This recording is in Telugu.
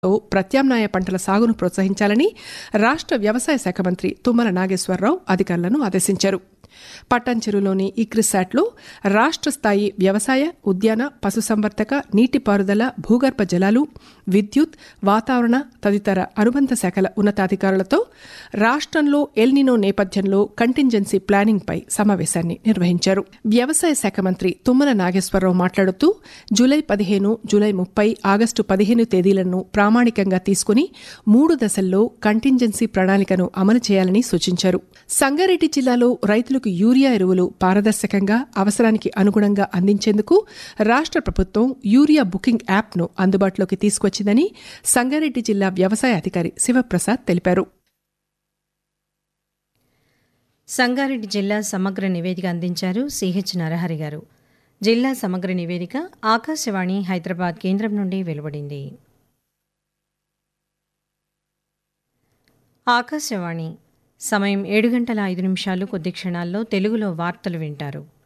ప్రత్యామ్నాయ పంటల సాగును ప్రోత్సహించాలని రాష్ట్ర వ్యవసాయ శాఖ మంత్రి తుమ్మల నాగేశ్వరరావు అధికారులను ఆదేశించారు పట్టంచెరులోని ఇక్రిసాట్లో రాష్ట్ర స్థాయి వ్యవసాయ ఉద్యాన పశుసంవర్ధక నీటిపారుదల భూగర్భ జలాలు విద్యుత్ వాతావరణ తదితర అనుబంధ శాఖల ఉన్నతాధికారులతో రాష్ట్రంలో ఎల్నినో నేపథ్యంలో కంటింజెన్సీ ప్లానింగ్పై సమావేశాన్ని నిర్వహించారు వ్యవసాయ శాఖ మంత్రి తుమ్మల నాగేశ్వరరావు మాట్లాడుతూ జూలై పదిహేను జూలై ముప్పై ఆగస్టు పదిహేను తేదీలను ప్రామాణికంగా తీసుకుని మూడు దశల్లో కంటింజెన్సీ ప్రణాళికను అమలు చేయాలని సూచించారు సంగారెడ్డి జిల్లాలో రైతులకు యూరియా ఎరువులు పారదర్శకంగా అవసరానికి అనుగుణంగా అందించేందుకు రాష్ట్ర ప్రభుత్వం యూరియా బుకింగ్ యాప్ను అందుబాటులోకి తీసుకొచ్చిందని సంగారెడ్డి జిల్లా వ్యవసాయ అధికారి శివప్రసాద్ తెలిపారు సంగారెడ్డి జిల్లా సమగ్ర నివేదిక అందించారు సిహెచ్ నరహరి గారు జిల్లా సమగ్ర నివేదిక ఆకాశవాణి హైదరాబాద్ కేంద్రం నుండి వెలువడింది ఆకాశవాణి సమయం ఏడు గంటల ఐదు నిమిషాలు కొద్ది క్షణాల్లో తెలుగులో వార్తలు వింటారు